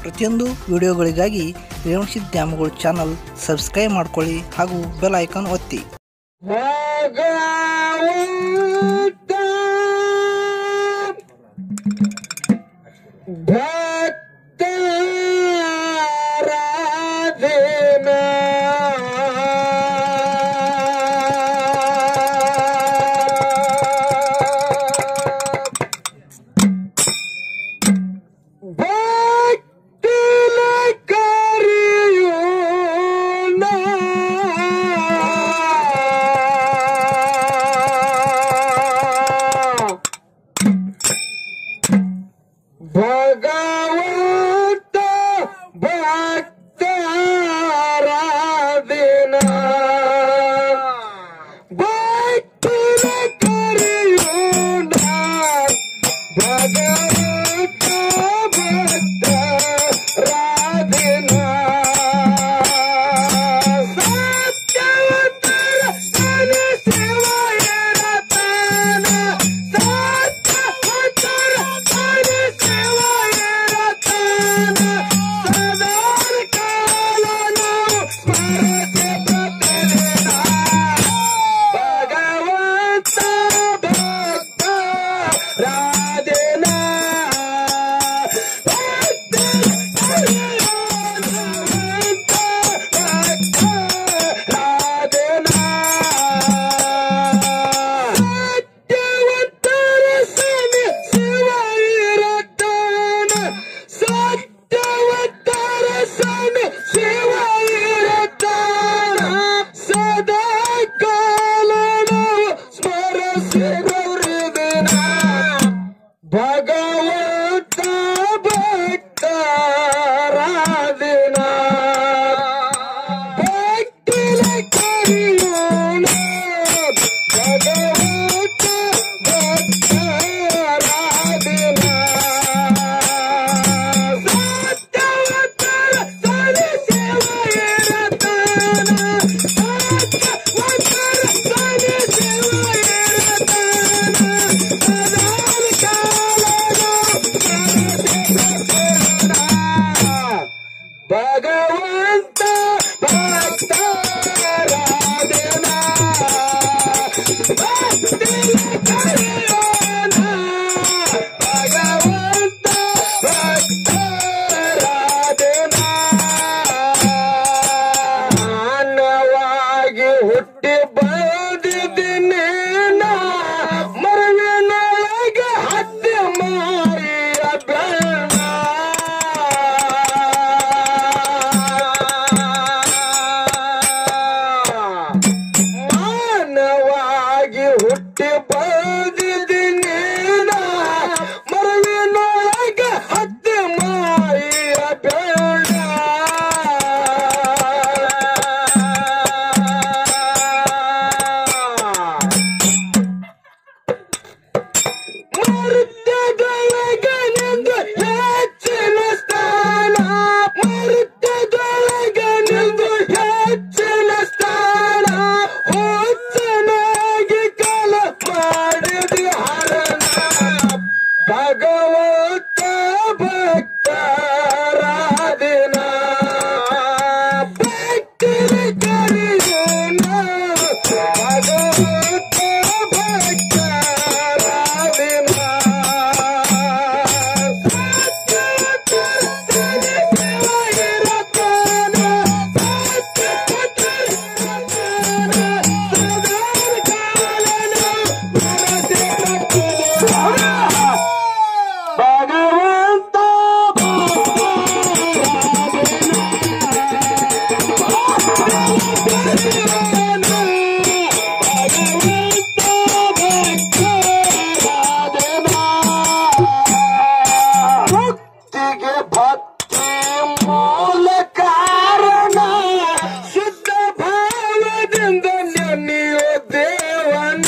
ಪ್ರತಿಯೊಂದು ವಿಡಿಯೋಗಳಿಗಾಗಿ Revanasiddha ದ್ಯಾಮಗಳು channel subscribe ಮಾಡ್ಕೊಳ್ಳಿ ಹಾಗೂ ಬೆಲ್ ಐಕಾನ್ ಒತ್ತಿ ಭಗವಂತ ಭಕ್ತರ ದಿನ ಭಕ್ತರ ಕರೆಯೋಣ ಭಗವಂತ ಭಕ್ತರ ದಿನ ಸತ್ಯವಂತರ ತನ ಸೇವಾಯರತನ ಸತ್ಯವಂತರ ತನ ಸೇವಾಯರತನ ಸದಾರ ಕಾಲ ನಾವು ಸ್ಮರಿಸಿ ಪ್ರತಿದಿನ ಭಗವಂತ ಭಕ್ತರ ದಿನ ಸತ್ಯವಂತರ ಸನೆ ಶಿವರತನ ಸತ್ಯವಂತರ ಸನೆ ಶಿವರತನ ಸದಾ ಕಾಲ ನಾವು ಸ್ಮರಿಸಿ ಗೌರವಿನ ಭಗವಂತ ಭಕ್ತರ ದಿನ ಭಕ್ತಿಲ ಕರೆಯೋಣ ಭಗವಂತ ಭಕ್ತರ ದಿನ ಸತ್ಯವಂತರ ಸನೆ ಸೇವಾಯರತನ ಸತ್ಯವಂತರ ಸನೆ ಸೇವಾಯರತನ ಸದಾನ ಭಗವಂತ ಭಕ್ತರ ದಿನ ಭಕ್ತಿಯ ಕರೆಯೋಣ ಭಗವಂತ ಭಕ್ತರ ದಿನ ಮಾನವಾಗಿ ಹುಟ್ಟಿ ಬಂದಿದ್ದೀನಿ ನಾ ಮರವಿನೊಳಗೆ ಹತ್ಯೆ ಮಾರಿಯ ಬೇಡ ಮಾನವಾಗಿ ಹುಟ್ಟಿ ಬಂದಿದ್ದೀನಿ ನಾ ಮರವಿನೊಳಗೆ ಹತ್ಯೆ ಮಾರಿಯ ಬೇಡ ಮರುತ್ತದೊಳಗನೆಂದು ಹೆಚ್ಚಿನ ಸ್ಥಾನ ಮರುತ್ತದೊಳಗನೆಂದು ಹೆಚ್ಚಿನ ಸ್ಥಾನ ಹುಚ್ಚನಾಗಿ ಕಲ ಮಾಡಿದ ಹರಣ ಭಗವಂತ ಭಕ್ತರ ದಿನ ಭಕ್ತರ ಕರೆಯೋಣ ಭಗವಂತ ಭಕ್ತರ ದಿನ ಭಗವಂತ ಭಕ್ತಿಗೆ ಭಕ್ತಿ ಮೂಲ ಕಾರಣ ಶುದ್ಧ ಭಾವದಿಂದ ನೆನೆಯೋ ದೇವನ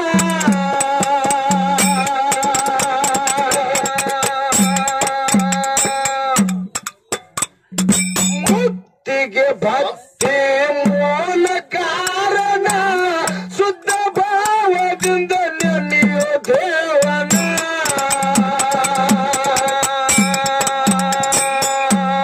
ಮುಕ್ತಿಗೆ ಭಕ್ತಿ ಮೂಲ ಕಾರಣ ಶುದ್ಧ ಭಾವದಿಂದ ನೆನೆಯೋ ದೇವನ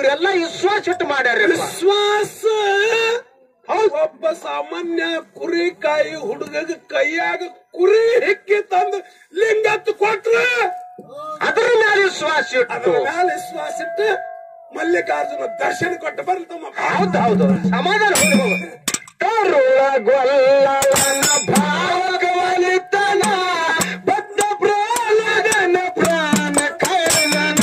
ಇವರೆಲ್ಲ ವಿಶ್ವಾಸ ಇಟ್ಟು ಮಾಡ್ಯಾರ ವಿಶ್ವಾಸ ಒಬ್ಬ ಸಾಮಾನ್ಯ ಕುರಿ ಕಾಯಿ ಹುಡುಗಗ ಕೈಯಾಗ ಕುರಿ ಹಿಕ್ಕಿ ತಂದು ಲಿಂಗತ್ತು ಕೊಟ್ರ ಅದ್ರ ಮೇಲೆ ವಿಶ್ವಾಸ ಅದ್ರ ಇಟ್ಟು ಮೇಲೆ ವಿಶ್ವಾಸ ಇಟ್ಟು ಮಲ್ಲಿಕಾರ್ಜುನ ದರ್ಶನ ಕೊಟ್ಟು ಬರ್ಲಿ ತಮ್ಮ ಹೌದು ಹೌದು ಸಮಾಧಾನ ಹೊಂದಿ ಹೋಗು. ತರುಳಗೊಲ್ಲವನ ಭಾವಗವನಿತನ ಬದ್ಧ ಪ್ರಾಣಗನ ಪ್ರಾಣ ಕೈಲನ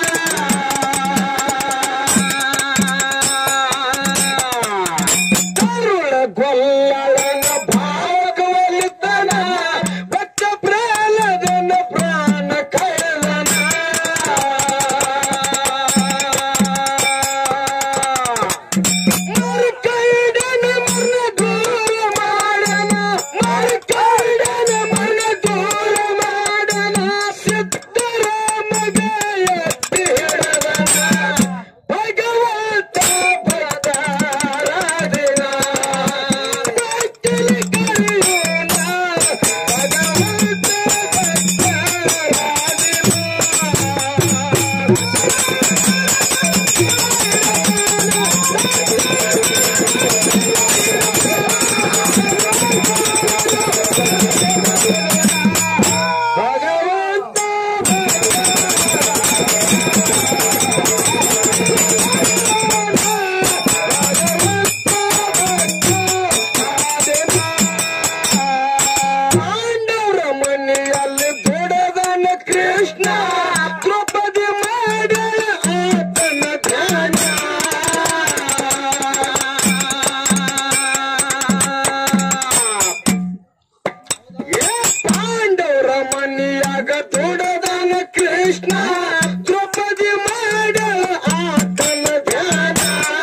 ತರುಳಗೊಲ್ಲವನ ಭಾವಗವನಿತನ ಬದ್ಧ ಪ್ರಾಣಗನ ಪ್ರಾಣ ಕೈಲನ ಮರುಕೈಡನ ಮನ ದೂರ ಮಾಡನ ಮರುಕೈಡನ ಮನ ದೂರ ಮಾಡನ ಸಿದ್ದರಾಮಗ ಎತ್ತಿ ಹಿಡದನ ಭಗವಂತ ಭಕ್ತರಾದಿನ ಭಕ್ತಲಿ ಕರೆಯೋಣ ಭಗವಂತ ಭಕ್ತರಾದಿನ ಭಗವಂತ ಪಾಂಡವರ ಮನೆಯಲ್ಲಿ ದುಡದನ ಕೃಷ್ಣ ದ್ರೌಪದಿ ಮಾಡಳ ಆತನ ಧ್ಯಾನ ಏ ಪಾಂಡವರ ಮನೆಯಾಗ ದುಡದನ ಕೃಷ್ಣ ದ್ರೌಪದಿ ಮಾಡಳ ಆತನ ಧ್ಯಾನ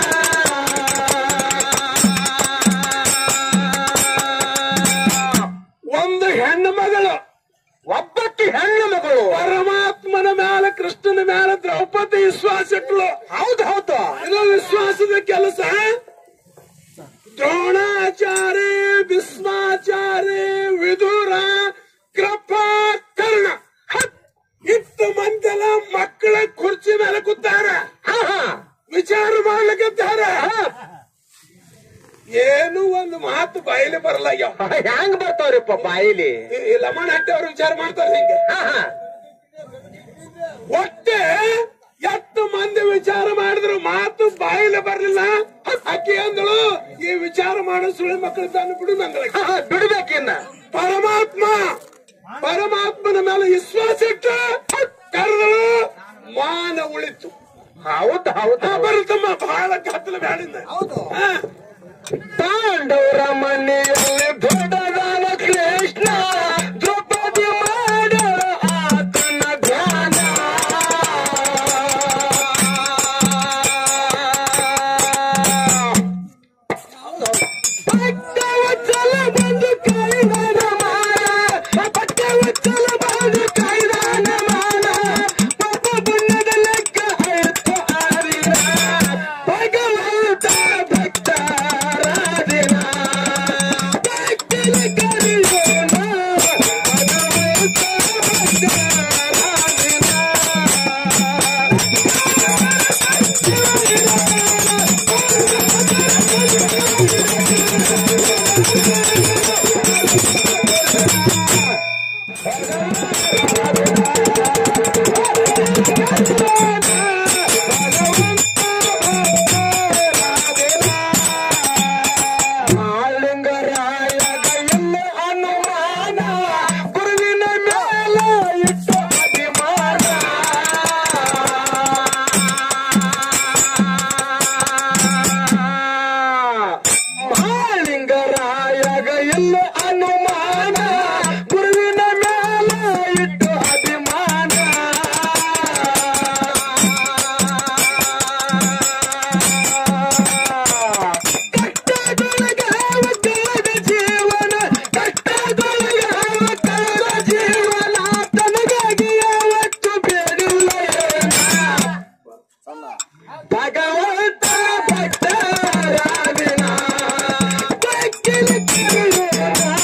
ಒಂದು ಹೆಣ್ಣು ಮಗಳು ಒಬ್ಬಕ್ಕೆ ಹೆಣ್ಣು ಮಗಳು ಪರಮಾತ್ಮನ ಮ್ಯಾಲ ಕೃಷ್ಣನ ಮ್ಯಾಲ ದ್ರೌಪದಿ ವಿಶ್ವಾಸ ಇಟ್ಲು ಹೌದು ಹೌದು ಇದು ವಿಶ್ವಾಸದ ಕೆಲಸ ದ್ರೋಣಾಚಾರ್ಯ ಭೀಷ್ಮಾಚಾರ್ಯ ವಿದುರ ಕೃಪ ಕರ್ಣ ಹತ್ ಇತ್ತು ಮಂದೆಲ್ಲ ಮಕ್ಕಳ ಕುರ್ಚಿ ಮೇಲೆ ಕೂತಾರ ಹಾ ಹಾ ವಿಚಾರ ಮಾಡ್ಲಿಕ್ಕತ್ತಾರ ಏನು ಒಂದು ಮಾತು ಬಾಯಿಲಿ ಬರಲ್ಲ ಯಾವ ಹೆಂಗ್ ಬರ್ತಾವ್ರಿಪ್ಪ ಬಾಯಿಲಿ ಈ ಲಮಣ ಹಟ್ಟಿ ಅವ್ರು ವಿಚಾರ ಮಾಡ್ತಾರೆ ಹಿಂಗೆ ಹಾ ಹಾ ಒಟ್ಟೆ ಎಷ್ಟು ಮಂದಿ ವಿಚಾರ ಮಾಡಿದ್ರು ಮಾತು ಬಾಯಿಲೆ ಬರ್ಲಿಲ್ಲ ಅಕ್ಕಿ ಅಂದಳು ಈ ವಿಚಾರ ಮಾಡೋ ಸುಳ್ಳು ಮಕ್ಕಳು ತಾನು ಬಿಡು ನಂಗಳ ಹಾ, ಹಾ, ಬಿಡ್ಬೇಕಿನ್ನ ಪರಮಾತ್ಮ ಪರಮಾತ್ಮನ ಮೇಲೆ ವಿಶ್ವಾಸ ಇಟ್ಟು ಕರೆದಳು ಮಾನ ಉಳಿತು ಹೌದು ಹೌದು ಹಾ, ಬರುತ್ತಮ್ಮ ಬಹಳ ಕತ್ತಲ ಬ್ಯಾಡಿಂದ ಹಾ. ಪಾಂಡವರ ಮನೆಯಲ್ಲಿ ದೊಡ್ಡದಾನ ಕೃಷ್ಣ ದ್ರೌಪದಿ ಮಾಡ ಆತನ ಧ್ಯಾನ ಭಕ್ತವತ್ಸಲ ಬಂದು ಕೈದಾನ ಮಾಡ ಭಕ್ತವತ್ಸಲ ಬಂದು ಕೈದಾನ ಮಾಡ ಪಾಪ ಪುಣ್ಯದ ಲೆಕ್ಕ ಅರ್ಥ ಆರಿದ ಭಗವಂತ ಭಕ್ತರಾದಿನ ಭಕ್ತನ ಕರೆಯೋಣ ಭಗವಂತ ಭಕ್ತರಾದಿನ ಆಲಿಂಗರಾಯಗ ಎಲ್ಲ ಅನುಮಾನ ಗುರುವಿನ ಮೇಲೆ ಇಟ್ಟು ಅಭಿಮಾನ ಮಾಲಿಂಗರಾಯಗ ಎಲ್ಲ ಅನುಮಾನ ಗುರುವಿನ ಮೇಲೆ ಇಟ್ಟು ಅಭಿಮಾನ ಕಷ್ಟದೊಳಗೆ ಅವತಾರ ಜೀವನ ಕಷ್ಟದೊಳಗೆ ಅವತಾರ ಜೀವನ ತನಗಾಗಿ ಯಾವತ್ತು ಬೇಡಿಲ್ಲ ಏನ. ಭಗವಂತ ಭಕ್ತರಾದಿನ ಭಕ್ತಿಲಿ ಕರೆಯೋಣ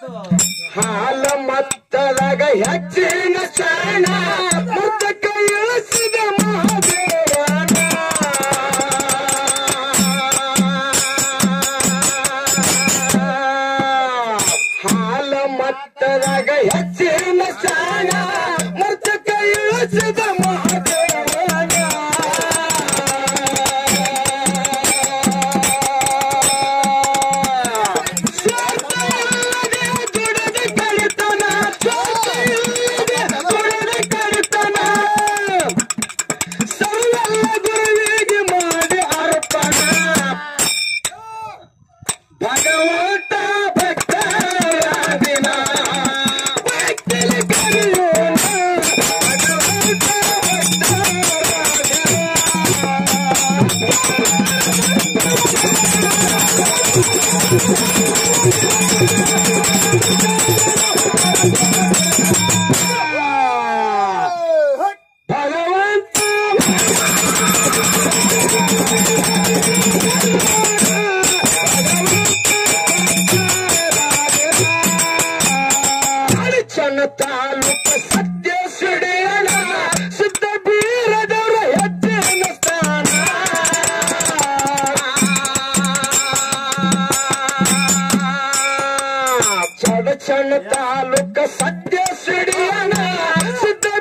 ಹಾಲ ಮತ್ತದಾಗ ಹೆಚ್ಚಿನ ಶರಣ ಮುತ್ತಕ್ಕ ಇಳಿಸಿದ ಮಹಾದೇವನ ಹಾಲ ಮತ್ತದಾಗ ಹೆಚ್ಚಿನ ಶರಣ ಮುತ್ತಕ್ಕ ಇಳಿಸಿದ ಭಗವಂತ ಭಕ್ತರ ದಿನ ಭಕ್ತನ ಕರೆಯೋಣ ಭಗವಂತ ಭಗವಂತ ಚನ್ನ ತಾಲೂಕ ಸತ್ಯ ಸಿಡಿಯಣ ಸಿದ್ಧ ಬೀರದವರ ಹೆಚ್ಚಿನ ಸ್ಥಾನ ಚಡ ಚನ್ನ ತಾಲೂಕ ಸತ್ಯ ಸಿಡಿಯಣ ಸಿದ್ಧ